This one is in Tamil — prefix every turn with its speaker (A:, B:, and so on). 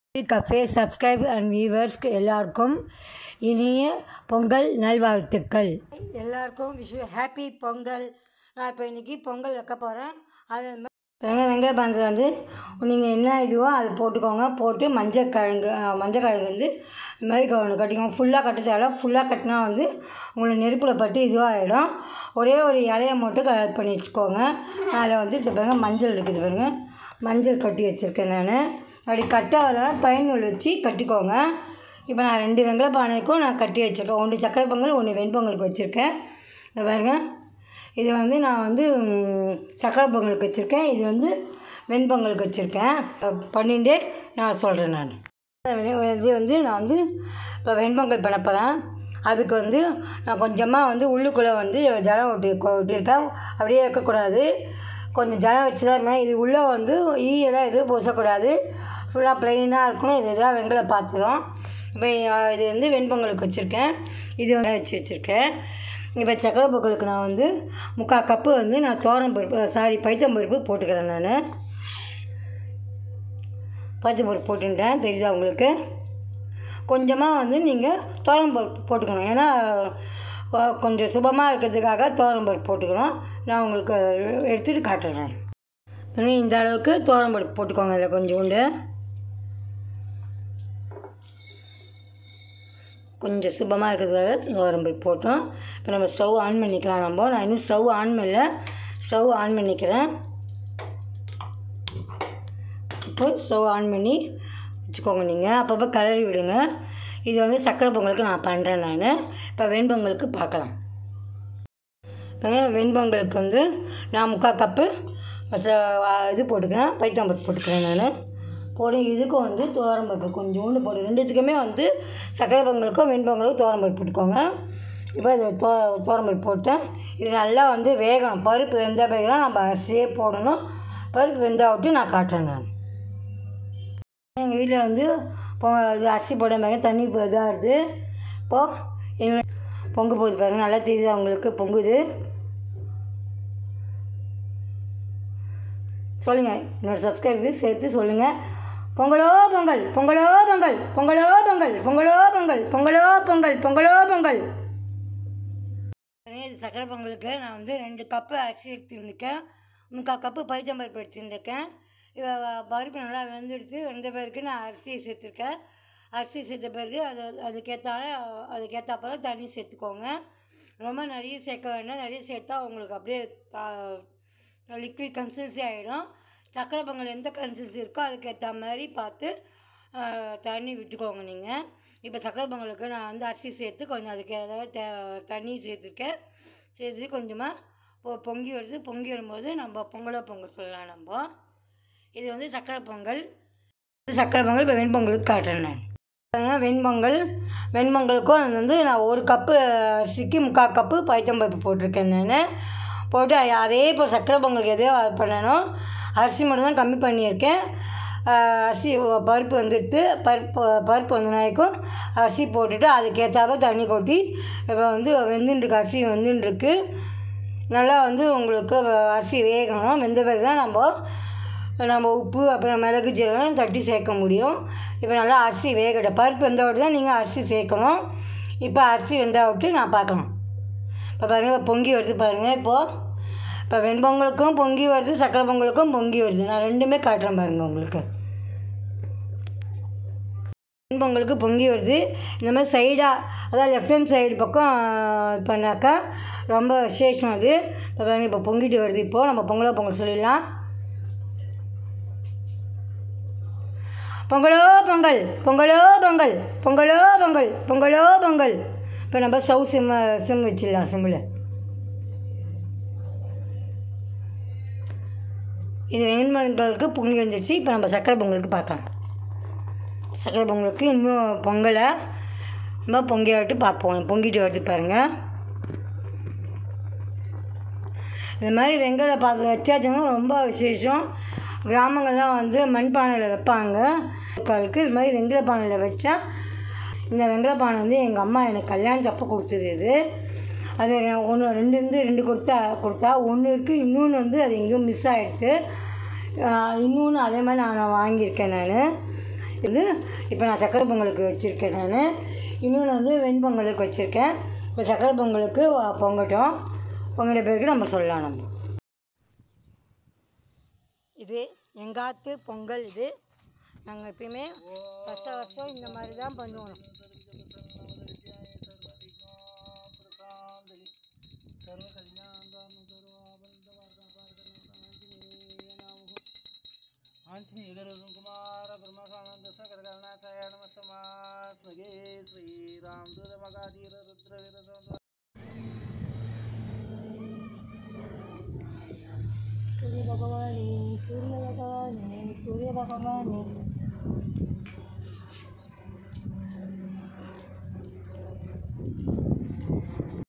A: கஃபே சப்ஸ்கிரைப் அண்ட் வியூவர்ஸ்க்கு எல்லாருக்கும் இனிய பொங்கல் நல்வாழ்த்துக்கள் எல்லாருக்கும் விஷ் ஹாப்பி பொங்கல் நான் இப்போ இன்றைக்கி பொங்கல் வைக்க போகிறேன் அது வெங்காய வெங்காய பானத்தில் வந்து நீங்கள் என்ன இதுவோ அதை போட்டுக்கோங்க போட்டு மஞ்சள் கிழங்கு மஞ்சள் கிழங்கு வந்து இது மாதிரி ஒன்று கட்டிக்கோங்க ஃபுல்லாக கட்ட தேவை ஃபுல்லாக கட்டினா வந்து உங்களுக்கு நெருப்பில் பட்டு இதுவாகிடும் ஒரே ஒரு இலைய மட்டும் கட் பண்ணி வச்சுக்கோங்க அதில் வந்து இப்போ பாருங்க மஞ்சள் இருக்குது பாருங்க மஞ்சள் கட்டி வச்சுருக்கேன் நான் அப்படி கட்ட வரலாம் பயன்நூல் வச்சு கட்டிக்கோங்க இப்போ நான் ரெண்டு வெங்காய பானைக்கும் நான் கட்டி வச்சுருக்கேன் ஒன்று சக்கரை பொங்கல் ஒன்று வெண்பொங்கலுக்கு வச்சுருக்கேன் இந்த பாருங்க இது வந்து நான் வந்து ம், சக்கரை பொங்கலுக்கு வச்சுருக்கேன் இது வந்து வெண்பொங்கலுக்கு வச்சுருக்கேன் பண்ணிட்டு நான் சொல்கிறேன் நான் இது வந்து நான் வந்து இப்போ வெண்பொங்கல் பண்ண போகிறேன் அதுக்கு வந்து நான் கொஞ்சமாக வந்து உள்ளுக்குள்ளே வந்து ஜலம் ஒட்டி ஒட்டியிருக்கேன் அப்படியே வைக்கக்கூடாது கொஞ்சம் ஜலம் வச்சு தான் இருக்கணும் இது உள்ளே வந்து ஈயெல்லாம் எதுவும் பூசக்கூடாது ஃபுல்லாக ப்ளைனாக இருக்கணும் இது தான் வெங்கல பாத்திரம் இப்போ இது வந்து வெண்பொங்கலுக்கு வச்சுருக்கேன் இது வந்து வச்சு வச்சுருக்கேன் இப்போ சக்கரை பொங்கலுக்கு நான் வந்து முக்கால் கப்பு வந்து நான் தோரம் பருப்பு சாரி பைத்தம் பருப்பு போட்டுக்கிறேன் நான் பச்சை பருப்பு போட்டுட்டேன் தெரியுதா உங்களுக்கு கொஞ்சமாக வந்து நீங்கள் தோரம் பருப்பு போட்டுக்கணும் ஏன்னா அஹ், கொஞ்சம் சுபமாக இருக்கிறதுக்காக தோரம் பருப்பு போட்டுக்கணும் நான் உங்களுக்கு எடுத்துகிட்டு காட்டுறேன் பாருங்க, இந்த அளவுக்கு தோரம் பருப்பு போட்டுக்கோங்க அதில் கொஞ்சோண்டு கொஞ்சம் சுபமாக இருக்கிறதுக்காக தோரம் பருப்பு போட்டோம் இப்போ நம்ம ஸ்டவ் ஆன் பண்ணிக்கலாம் நம்ம நான் இன்னும் ஸ்டவ் ஆன் பண்ணல ஸ்டவ் ஆன் பண்ணிக்கிறேன் இப்போ ஸ்டவ் ஆன் பண்ணி வச்சுக்கோங்க நீங்கள் அப்பப்போ கிளறி விடுங்க இது வந்து சக்கரை பொங்கலுக்கு நான் பண்ணுறேன் நான் இப்போ வெண்பொங்கலுக்கு பார்க்கலாம் இப்போ வெண்பொங்கலுக்கு வந்து நான் முக்கால் கப்பு ச- இது போட்டுக்கிறேன் பைத்தாம்பருப்பு போட்டுக்கிறேன் நான் போட்டு இதுக்கும் வந்து துவரம்பருப்பு கொஞ்சோண்டு போட்டு ரெண்டுத்துக்குமே வந்து சக்கரை பொங்கலுக்கும் வெண்பொங்கலுக்கும் துவரம்பருப்பு போட்டுக்கோங்க இப்போ இது தோ துவரம்பருப்பு போட்டேன் இது நல்லா வந்து வேகணும் பருப்பு வெந்த பிறகு தான் நம்ம அரிசியே போடணும் பருப்பு வெந்தா விட்டு நான் காட்டுறேன் நான் எங்கள் வீட்டில் வந்து பொ இது அரிசி போட பாருங்க தண்ணி இப்போ இதாகுது இப்போது என்ன பொங்க போகுது பாருங்க நல்லா தெரியுது அவங்களுக்கு பொங்குது சொல்லுங்கள் என்னோடய சப்ஸ்கிரைபருக்கு சேர்த்து சொல்லுங்கள் பொங்கலோ பொங்கல் பொங்கலோ பொங்கல் பொங்கலோ பொங்கல் பொங்கலோ பொங்கல் பொங்கலோ பொங்கல் பொங்கலோ பொங்கல் இது சக்கரை பொங்கலுக்கு நான் வந்து ரெண்டு கப்பு அரிசி எடுத்துருந்துருக்கேன் முக்கால் கப்பு பைத்தம்பருப்பு எடுத்துருந்துருக்கேன் இவ பருப்பு நல்லா வெந்தெடுத்து வெந்த பிறகு நான் அரிசியை சேர்த்துருக்கேன் அரிசி சேர்த்த பிறகு அது அதுக்கேற்றால அதுக்கேற்றாப்போல தண்ணி சேர்த்துக்கோங்க ரொம்ப நிறைய சேர்க்க வேண்டாம் நிறைய சேர்த்தா உங்களுக்கு அப்படியே லிக்விட் கன்சிஸ்டன்சி ஆகிடும் சக்கரை பொங்கல் எந்த கன்சிஸ்டன்சி இருக்கோ அதுக்கேற்ற மாதிரி பார்த்து ஆ, தண்ணி விட்டுக்கோங்க நீங்கள் இப்போ சக்கரை பொங்கலுக்கு நான் வந்து அரிசி சேர்த்து கொஞ்சம் அதுக்கு ஏதாவது தே தண்ணி சேர்த்துருக்கேன் சேர்த்துட்டு கொஞ்சமாக பொ பொங்கி வருது பொங்கி வரும்போது நம்ம பொங்கலோ பொங்கல் சொல்லலாம் நம்ம இது வந்து சக்கரை பொங்கல் இது சக்கரை பொங்கல் இப்போ வெண்பொங்கலுக்கு காட்டுறேன் நான் பாருங்க, வெண்பொங்கல் வெண்பொங்கலுக்கும் அது வந்து நான் ஒரு கப்பு அரிசிக்கு முக்கால் கப்பு பைத்தம்பருப்பு போட்டிருக்கேன் நான் போட்டு அ- அதே இப்போ சக்கரை பொங்கலுக்கு எதோ பண்ணணும் அரிசி மட்டும் தான் கம்மி பண்ணியிருக்கேன் ஆஹ் அரிசி வ- பருப்பு வந்துட்டு பருப்பு பருப்பு வந்த நாளைக்கும் அரிசி போட்டுட்டு அதுக்கேற்றாப்ப தண்ணி கொட்டி இப்போ வந்து வெந்துட்டுருக்கு அரிசி வெந்துட்டுருக்கு நல்லா வந்து உங்களுக்கு வ- அரிசி வேகணும் வெந்த பிறகு தான் நம்ம நம்ம உப்பு அப்புறம் மிளகு ஜீரகம் தட்டி சேர்க்க முடியும் இப்போ நல்லா அரிசி வேகட்டும் பருப்பு வெந்த விட்டு தான் நீங்கள் அரிசி சேர்க்கணும் இப்போ அரிசி வெந்தா விட்டு நான் பார்க்கலாம் இப்போ பாருங்கள் இப்போ பொங்கி வருது பாருங்கள் இப்போது இப்போ வெண்பொங்கலுக்கும் பொங்கி வருது சக்கரை பொங்கலுக்கும் பொங்கி வருது நான் ரெண்டுமே காட்டுறேன் பாருங்கள் உங்களுக்கு வெண்பொங்கலுக்கு பொங்கி வருது இந்த மாதிரி சைடாக அதாவது லெஃப்ட் ஹேண்ட் சைடு பக்கம் இது பண்ணாக்கா ரொம்ப விசேஷம் அது இப்போ பாருங்க இப்போ பொங்கிட்டு வருது இப்போது நம்ம பொங்கலோ பொங்கல் சொல்லிடலாம் பொங்கலோ பொங்கல் பொங்கலோ பொங்கல் பொங்கலோ பொங்கல் பொங்கலோ பொங்கல் இப்போ நம்ம ஸ்டவ் சிம் சிம் வச்சிடலாம் சிம்மில் இது வெண்பொங்கலுக்கு பொங்கி வந்துருச்சு இப்போ நம்ம சக்கரை பொங்கலுக்கு பார்க்கலாம் சக்கரை பொங்கலுக்கு இன்னும் பொங்கலை நம்ம பொங்கி விட்டு பார்ப்போம் பொங்கிட்டு வருது பாருங்கள் இந்த மாதிரி வெங்காய பாத்திரம் வச்சாச்சுன்னா ரொம்ப விசேஷம் கிராமங்கள்லாம் வந்து மண்பானையில் வைப்பாங்க மக்களுக்கு இது மாதிரி வெங்கல பானையில் வச்சா இந்த வெங்கல பானை வந்து எங்கள் அம்மா எனக்கு கல்யாணத்தப்போ கொடுத்தது இது அது ஒன்று ரெண்டு இருந்து ரெண்டு கொடுத்தா கொடுத்தா ஒன்று இருக்குது இன்னொன்று வந்து அது எங்கேயோ மிஸ் ஆகிடுச்சு இன்னொன்று அதே மாதிரி நான் வாங்கியிருக்கேன் நான் இது இப்போ நான் சக்கரை பொங்கலுக்கு வச்சுருக்கேன் நான் இன்னொன்று வந்து வெண்பொங்கலுக்கு வச்சுருக்கேன் இப்போ சக்கரை பொங்கலுக்கு வ- பொங்கட்டும் பொங்கிட்ட பிறகு நம்ம சொல்லலாம் நம்ம இது எங்காத்து பொங்கல் இது நாங்கள் எப்பயுமே வருஷம் வருஷம் இந்த மாதிரி தான் பண்ணுவோம்
B: कुमार ब्रह्मानंद सकल गणनाथाय नमस्तमास्मगे श्रीराम दूतमगाधीर रुद्र वीर
A: சூரிய பகவானே சூரிய பகவானே சூரிய பகவானே